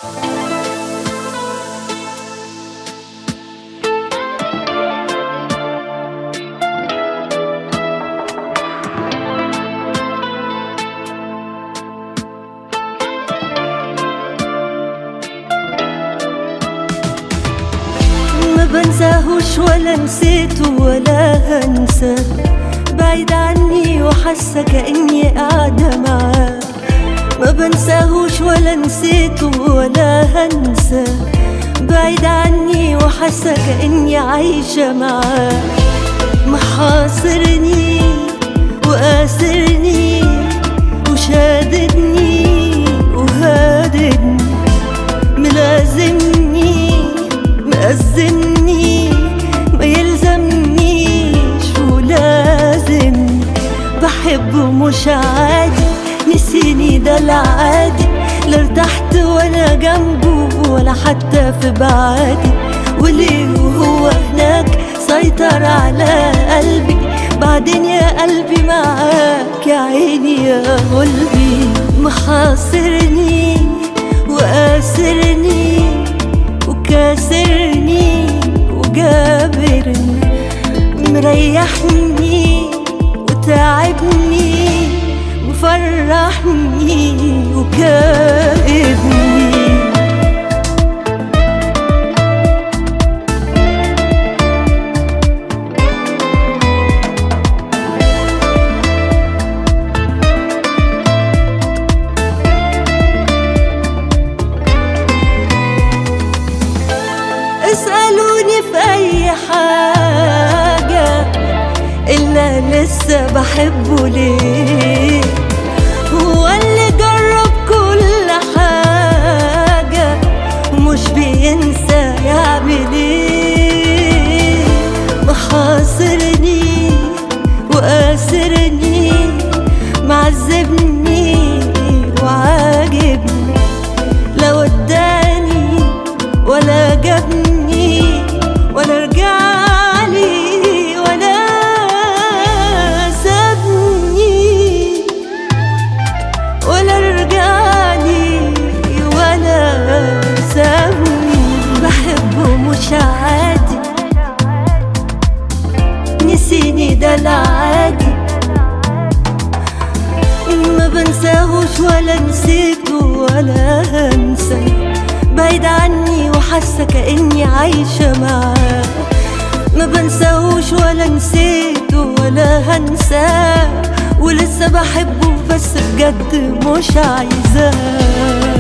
ما بنساهوش ولا نسيته ولا هنسى بعيد عني وحاسه كاني قاعده معاه ما بنساهوش ولا نسيته ولا هنسى بعيد عني وحاسه كاني عايشه معاه محاصرني واسرني وشاددني وهاددني ملازمني مأزمني ما يلزمنيش ولازم بحبه مش عادي نسيني ده العادي لا ارتحت وانا جنبه ولا حتى في بعادي وليه وهو هناك سيطر على قلبي بعدين يا قلبي معاك يا عيني يا قلبي محاصرني واسرني وكاسرني وجابرني مريحني وتعبني مفرحني وكائبني اسألوني في أي حاجة إلا لسه بحبه ليه هو اللي جرب كل حاجة ومش بينسى يعمل ايه محاصرني واسرني معذبني وعاجبني لا وداني ولا جابني ولا رجعلي ولا سابني ولا رجعلي ولا سابني بحبه مش عادي نسيني ده العادي ما بنساهوش ولا نسيته ولا هنسى بعيد عني وحاسه كاني عايشه معاه ما بنساهوش ولا نسيته ولا هنساه ولسه بحبه بس بجد مش عايزاه